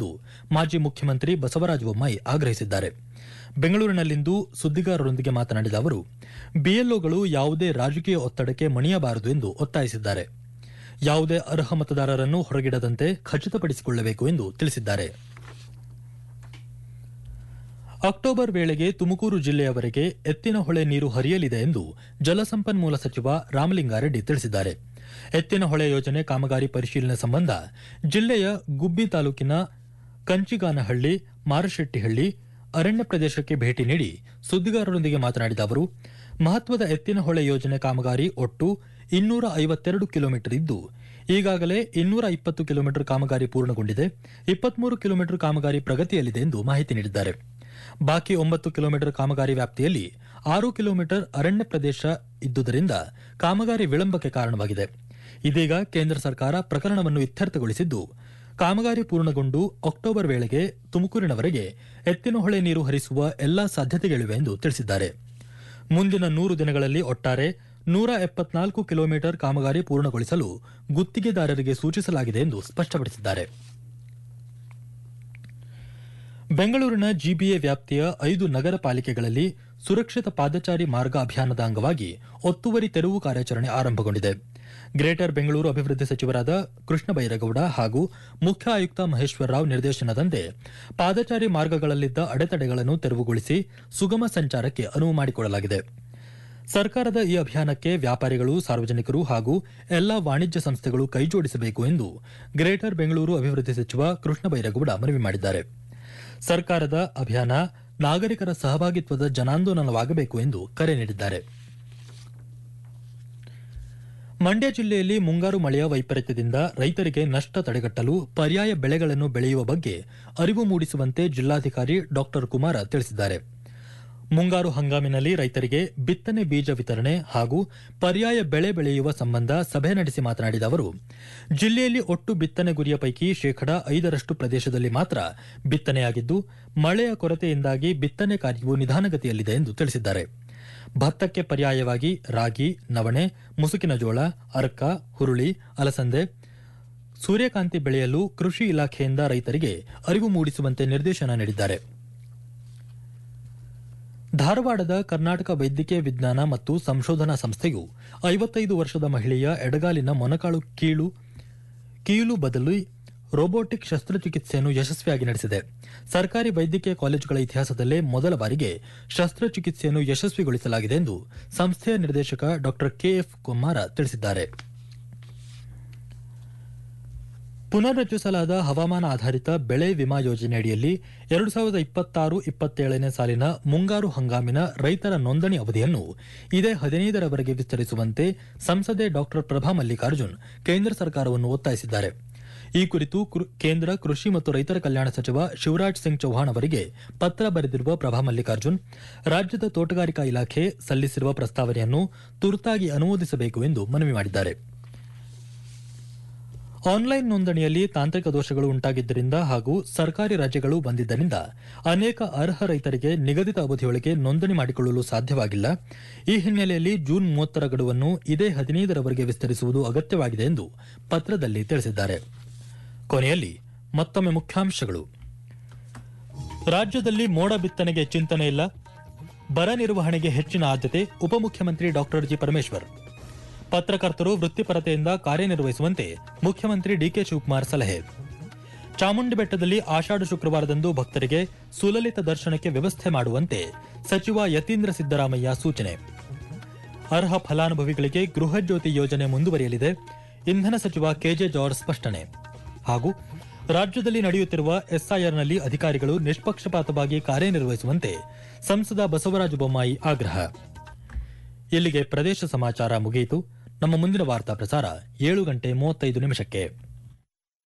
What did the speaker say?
ಎಂದು ಮಾಜಿ ಮುಖ್ಯಮಂತ್ರಿ ಬಸವರಾಜ ಬೊಮ್ಮಾಯಿ ಆಗ್ರಹಿಸಿದ್ದಾರೆ ಬೆಂಗಳೂರಿನಲ್ಲಿಂದು ಸುದ್ದಿಗಾರರೊಂದಿಗೆ ಮಾತನಾಡಿದ ಅವರು ಬಿಎಲ್ಒಗಳು ಯಾವುದೇ ರಾಜಕೀಯ ಒತ್ತಡಕ್ಕೆ ಮಣಿಯಬಾರದು ಎಂದು ಒತ್ತಾಯಿಸಿದ್ದಾರೆ ಯಾವುದೇ ಅರ್ಹ ಮತದಾರರನ್ನು ಹೊರಗಿಡದಂತೆ ಖಚಿತಪಡಿಸಿಕೊಳ್ಳಬೇಕು ಎಂದು ತಿಳಿಸಿದ್ದಾರೆ ಅಕ್ಟೋಬರ್ ವೇಳೆಗೆ ತುಮಕೂರು ಜಿಲ್ಲೆಯವರೆಗೆ ಎತ್ತಿನಹೊಳೆ ನೀರು ಹರಿಯಲಿದೆ ಎಂದು ಜಲಸಂಪನ್ಮೂಲ ಸಚಿವ ರಾಮಲಿಂಗಾರೆಡ್ಡಿ ತಿಳಿಸಿದ್ದಾರೆ ಎತ್ತಿನಹೊಳೆ ಯೋಜನೆ ಕಾಮಗಾರಿ ಪರಿಶೀಲನೆ ಸಂಬಂಧ ಜಿಲ್ಲೆಯ ಗುಬ್ಬಿ ತಾಲೂಕಿನ ಕಂಚಿಗಾನಹಳ್ಳಿ ಮಾರಶೆಟ್ಟಿಹಳ್ಳಿ ಅರಣ್ಯ ಪ್ರದೇಶಕ್ಕೆ ಭೇಟಿ ನೀಡಿ ಸುದ್ದಿಗಾರರೊಂದಿಗೆ ಮಾತನಾಡಿದ ಅವರು ಮಹತ್ವದ ಎತ್ತಿನಹೊಳೆ ಯೋಜನೆ ಕಾಮಗಾರಿ ಒಟ್ಟು ಇನ್ನೂರ ಐವತ್ತೆರಡು ಕಿಲೋಮೀಟರ್ ಇದ್ದು ಈಗಾಗಲೇ ಇನ್ನೂರ ಇಪ್ಪತ್ತು ಕಿಲೋಮೀಟರ್ ಕಾಮಗಾರಿ ಪೂರ್ಣಗೊಂಡಿದೆ ಇಪ್ಪತ್ಮೂರು ಕಿಲೋಮೀಟರ್ ಕಾಮಗಾರಿ ಪ್ರಗತಿಯಲ್ಲಿದೆ ಎಂದು ಮಾಹಿತಿ ನೀಡಿದ್ದಾರೆ ಬಾಕಿ ಒಂಬತ್ತು ಕಿಲೋಮೀಟರ್ ಕಾಮಗಾರಿ ವ್ಯಾಪ್ತಿಯಲ್ಲಿ ಆರು ಕಿಲೋಮೀಟರ್ ಅರಣ್ಯ ಪ್ರದೇಶ ಇದ್ದುದರಿಂದ ಕಾಮಗಾರಿ ವಿಳಂಬಕ್ಕೆ ಕಾರಣವಾಗಿದೆ ಇದೀಗ ಕೇಂದ್ರ ಸರ್ಕಾರ ಪ್ರಕರಣವನ್ನು ಇತ್ಯರ್ಥಗೊಳಿಸಿದ್ದು ಕಾಮಗಾರಿ ಪೂರ್ಣಗೊಂಡು ಅಕ್ಟೋಬರ್ ವೇಳೆಗೆ ತುಮಕೂರಿನವರೆಗೆ ಎತ್ತಿನಹೊಳೆ ನೀರು ಹರಿಸುವ ಎಲ್ಲಾ ಸಾಧ್ಯತೆಗಳಿವೆ ಎಂದು ತಿಳಿಸಿದ್ದಾರೆ ಮುಂದಿನ ನೂರು ದಿನಗಳಲ್ಲಿ ಒಟ್ಟಾರೆ ನೂರ ಎಪ್ಪತ್ನಾಲ್ಕು ಕಿಲೋಮೀಟರ್ ಕಾಮಗಾರಿ ಪೂರ್ಣಗೊಳಿಸಲು ಗುತ್ತಿಗೆದಾರರಿಗೆ ಸೂಚಿಸಲಾಗಿದೆ ಎಂದು ಸ್ಪಷ್ಟಪಡಿಸಿದ್ದಾರೆ ಬೆಂಗಳೂರಿನ ಜಿಬಿಎ ವ್ಯಾಪ್ತಿಯ ಐದು ನಗರ ಪಾಲಿಕೆಗಳಲ್ಲಿ ಸುರಕ್ಷಿತ ಪಾದಚಾರಿ ಮಾರ್ಗ ಅಭಿಯಾನದ ಅಂಗವಾಗಿ ಒತ್ತುವರಿ ತೆರವು ಕಾರ್ಯಾಚರಣೆ ಆರಂಭಗೊಂಡಿದೆ ಗ್ರೇಟರ್ ಬೆಂಗಳೂರು ಅಭಿವೃದ್ಧಿ ಸಚಿವರಾದ ಕೃಷ್ಣ ಬೈರೇಗೌಡ ಹಾಗೂ ಮುಖ್ಯ ಆಯುಕ್ತ ಮಹೇಶ್ವರ ರಾವ್ ನಿರ್ದೇಶನದಂತೆ ಪಾದಚಾರಿ ಮಾರ್ಗಗಳಲ್ಲಿದ್ದ ಅಡೆತಡೆಗಳನ್ನು ತೆರವುಗೊಳಿಸಿ ಸುಗಮ ಸಂಚಾರಕ್ಕೆ ಅನುವು ಮಾಡಿಕೊಡಲಾಗಿದೆ ಸರ್ಕಾರದ ಈ ಅಭಿಯಾನಕ್ಕೆ ವ್ಯಾಪಾರಿಗಳು ಸಾರ್ವಜನಿಕರು ಹಾಗೂ ಎಲ್ಲಾ ವಾಣಿಜ್ಯ ಸಂಸ್ಥೆಗಳು ಕೈಜೋಡಿಸಬೇಕು ಎಂದು ಗ್ರೇಟರ್ ಬೆಂಗಳೂರು ಅಭಿವೃದ್ಧಿ ಸಚಿವ ಕೃಷ್ಣ ಬೈರೇಗೌಡ ಮನವಿ ಮಾಡಿದ್ದಾರೆ ಸರ್ಕಾರದ ಅಭಿಯಾನ ನಾಗರಿಕರ ಸಹಭಾಗಿತ್ವದ ಜನಾಂದೋಲನವಾಗಬೇಕು ಎಂದು ಕರೆ ನೀಡಿದ್ದಾರೆ ಮಂಡ್ಯ ಜಿಲ್ಲೆಯಲ್ಲಿ ಮುಂಗಾರು ಮಳೆಯ ವೈಪರೀತ್ಯದಿಂದ ರೈತರಿಗೆ ನಷ್ಟ ತಡೆಗಟ್ಟಲು ಪರ್ಯಾಯ ಬೆಳೆಗಳನ್ನು ಬೆಳೆಯುವ ಬಗ್ಗೆ ಅರಿವು ಮೂಡಿಸುವಂತೆ ಜಿಲ್ಲಾಧಿಕಾರಿ ಡಾ ಕುಮಾರ ತಿಳಿಸಿದ್ದಾರೆ ಮುಂಗಾರು ಹಂಗಾಮಿನಲ್ಲಿ ರೈತರಿಗೆ ಬಿತ್ತನೆ ಬೀಜ ವಿತರಣೆ ಹಾಗೂ ಪರ್ಯಾಯ ಬೆಳೆ ಬೆಳೆಯುವ ಸಂಬಂಧ ಸಭೆ ನಡೆಸಿ ಮಾತನಾಡಿದ ಅವರು ಜಿಲ್ಲೆಯಲ್ಲಿ ಒಟ್ಟು ಬಿತ್ತನೆ ಗುರಿಯ ಪೈಕಿ ಶೇಕಡಾ ಐದರಷ್ಟು ಪ್ರದೇಶದಲ್ಲಿ ಮಾತ್ರ ಬಿತ್ತನೆಯಾಗಿದ್ದು ಮಳೆಯ ಕೊರತೆಯಿಂದಾಗಿ ಬಿತ್ತನೆ ಕಾರ್ಯವು ನಿಧಾನಗತಿಯಲ್ಲಿದೆ ಎಂದು ತಿಳಿಸಿದ್ದಾರೆ ಭತ್ತಕ್ಕೆ ಪರ್ಯಾಯವಾಗಿ ರಾಗಿ ನವಣೆ ಮುಸುಕಿನ ಜೋಳ ಅರ್ಕ ಹುರುಳಿ ಅಲಸಂದೆ ಸೂರ್ಯಕಾಂತಿ ಬೆಳೆಯಲು ಕೃಷಿ ಇಲಾಖೆಯಿಂದ ರೈತರಿಗೆ ಅರಿವು ಮೂಡಿಸುವಂತೆ ನಿರ್ದೇಶನ ನೀಡಿದ್ದಾರೆ ಧಾರವಾಡದ ಕರ್ನಾಟಕ ವೈದ್ಯಕೀಯ ವಿಜ್ಞಾನ ಮತ್ತು ಸಂಶೋಧನಾ ಸಂಸ್ಥೆಯು ಐವತ್ತೈದು ವರ್ಷದ ಮಹಿಳೆಯ ಎಡಗಾಲಿನ ಮೊನಕಾಳು ಕೀಳು ಕೀಲು ಬದಲು ರೋಬೋಟಿಕ್ ಶಸ್ತ್ರಚಿಕಿತ್ಸೆಯನ್ನು ಯಶಸ್ವಿಯಾಗಿ ನಡೆಸಿದೆ ಸರ್ಕಾರಿ ವೈದ್ಯಕೀಯ ಕಾಲೇಜುಗಳ ಇತಿಹಾಸದಲ್ಲೇ ಮೊದಲ ಬಾರಿಗೆ ಶಸ್ತ್ರಚಿಕಿತ್ಸೆಯನ್ನು ಯಶಸ್ವಿಗೊಳಿಸಲಾಗಿದೆ ಎಂದು ಸಂಸ್ಥೆಯ ನಿರ್ದೇಶಕ ಡಾ ಕೆಎಫ್ ಕುಮಾರ ತಿಳಿಸಿದ್ದಾರೆ ಪುನರ್ರಚಿಸಲಾದ ಹವಾಮಾನ ಆಧಾರಿತ ಬೆಳೆ ವಿಮಾ ಯೋಜನೆಯಡಿಯಲ್ಲಿ ಎರಡು ಸಾವಿರದ ಇಪ್ಪತ್ತಾರು ಇಪ್ಪತ್ತೇಳನೇ ಸಾಲಿನ ಮುಂಗಾರು ಹಂಗಾಮಿನ ರೈತರ ನೋಂದಣಿ ಅವಧಿಯನ್ನು ಇದೇ ಹದಿನೈದರವರೆಗೆ ವಿಸ್ತರಿಸುವಂತೆ ಸಂಸದೆ ಡಾ ಪ್ರಭಾ ಮಲ್ಲಿಕಾರ್ಜುನ್ ಕೇಂದ್ರ ಸರ್ಕಾರವನ್ನು ಒತ್ತಾಯಿಸಿದ್ದಾರೆ ಈ ಕುರಿತು ಕೃ- ಕೇಂದ್ರ ಕೃಷಿ ಮತ್ತು ರೈತರ ಕಲ್ಯಾಣ ಸಚಿವ ಶಿವರಾಜ್ ಸಿಂಗ್ ಚೌಹಾಣ್ ಅವರಿಗೆ ಪತ್ರ ಬರೆದಿರುವ ಪ್ರಭಾ ಮಲ್ಲಿಕಾರ್ಜುನ್ ರಾಜ್ಯದ ತೋಟಗಾರಿಕಾ ಇಲಾಖೆ ಸಲ್ಲಿಸಿರುವ ಪ್ರಸ್ತಾವನೆಯನ್ನು ತುರ್ತಾಗಿ ಅನುಮೋದಿಸಬೇಕು ಎಂದು ಮನವಿ ಮಾಡಿದ್ದಾರೆ ಆನ್ಲೈನ್ ನೋಂದಣಿಯಲ್ಲಿ ತಾಂತ್ರಿಕ ದೋಷಗಳು ಉಂಟಾಗಿದ್ದರಿಂದ ಹಾಗೂ ಸರ್ಕಾರಿ ರಜೆಗಳು ಬಂದಿದ್ದರಿಂದ ಅನೇಕ ಅರ್ಹ ರೈತರಿಗೆ ನಿಗದಿತ ಅವಧಿಯೊಳಗೆ ನೋಂದಣಿ ಮಾಡಿಕೊಳ್ಳಲು ಸಾಧ್ಯವಾಗಿಲ್ಲ ಈ ಹಿನ್ನೆಲೆಯಲ್ಲಿ ಜೂನ್ ಮೂವತ್ತರ ಗಡುವನ್ನು ಇದೇ ಹದಿನೈದರವರೆಗೆ ವಿಸ್ತರಿಸುವುದು ಅಗತ್ಯವಾಗಿದೆ ಎಂದು ಪತ್ರದಲ್ಲಿ ತಿಳಿಸಿದ್ದಾರೆ ಕೊನೆಯಲ್ಲಿ ಮತ್ತೊಮ್ಮೆ ಮುಖ್ಯಾಂಶಗಳು ರಾಜ್ಯದಲ್ಲಿ ಮೋಡ ಬಿತ್ತನೆಗೆ ಚಿಂತನೆ ಇಲ್ಲ ಬರ ನಿರ್ವಹಣೆಗೆ ಹೆಚ್ಚಿನ ಆದ್ಯತೆ ಉಪಮುಖ್ಯಮಂತ್ರಿ ಡಾಕ್ಟರ್ ಜಿ ಪರಮೇಶ್ವರ್ ಪತ್ರಕರ್ತರು ವೃತ್ತಿಪರತೆಯಿಂದ ಕಾರ್ಯನಿರ್ವಹಿಸುವಂತೆ ಮುಖ್ಯಮಂತ್ರಿ ಡಿಕೆ ಶಿವಕುಮಾರ್ ಸಲಹೆ ಚಾಮುಂಡಿ ಬೆಟ್ಟದಲ್ಲಿ ಆಷಾಢ ಶುಕ್ರವಾರದಂದು ಭಕ್ತರಿಗೆ ಸುಲಲಿತ ದರ್ಶನಕ್ಕೆ ವ್ಯವಸ್ಥೆ ಮಾಡುವಂತೆ ಸಚಿವ ಯತೀಂದ್ರ ಸಿದ್ದರಾಮಯ್ಯ ಸೂಚನೆ ಅರ್ಹ ಫಲಾನುಭವಿಗಳಿಗೆ ಗೃಹ ಜ್ಯೋತಿ ಯೋಜನೆ ಮುಂದುವರಿಯಲಿದೆ ಇಂಧನ ಸಚಿವ ಕೆಜೆ ಜಾರ್ಜ್ ಸ್ಪಷ್ಟನೆ ಹಾಗೂ ರಾಜ್ಯದಲ್ಲಿ ನಡೆಯುತ್ತಿರುವ ಎಸ್ಐಆರ್ನಲ್ಲಿ ಅಧಿಕಾರಿಗಳು ನಿಷ್ಪಕ್ಷಪಾತವಾಗಿ ಕಾರ್ಯನಿರ್ವಹಿಸುವಂತೆ ಸಂಸದ ಬಸವರಾಜ ಬೊಮ್ಮಾಯಿ ಆಗ್ರಹ ಇಲ್ಲಿಗೆ ಪ್ರದೇಶ ಸಮಾಚಾರ ಮುಗಿಯಿತು ನಮ್ಮ ಮುಂದಿನ ವಾರ್ತಾ ಪ್ರಸಾರ ಏಳು ಗಂಟೆ ಮೂವತ್ತೈದು ನಿಮಿಷಕ್ಕೆ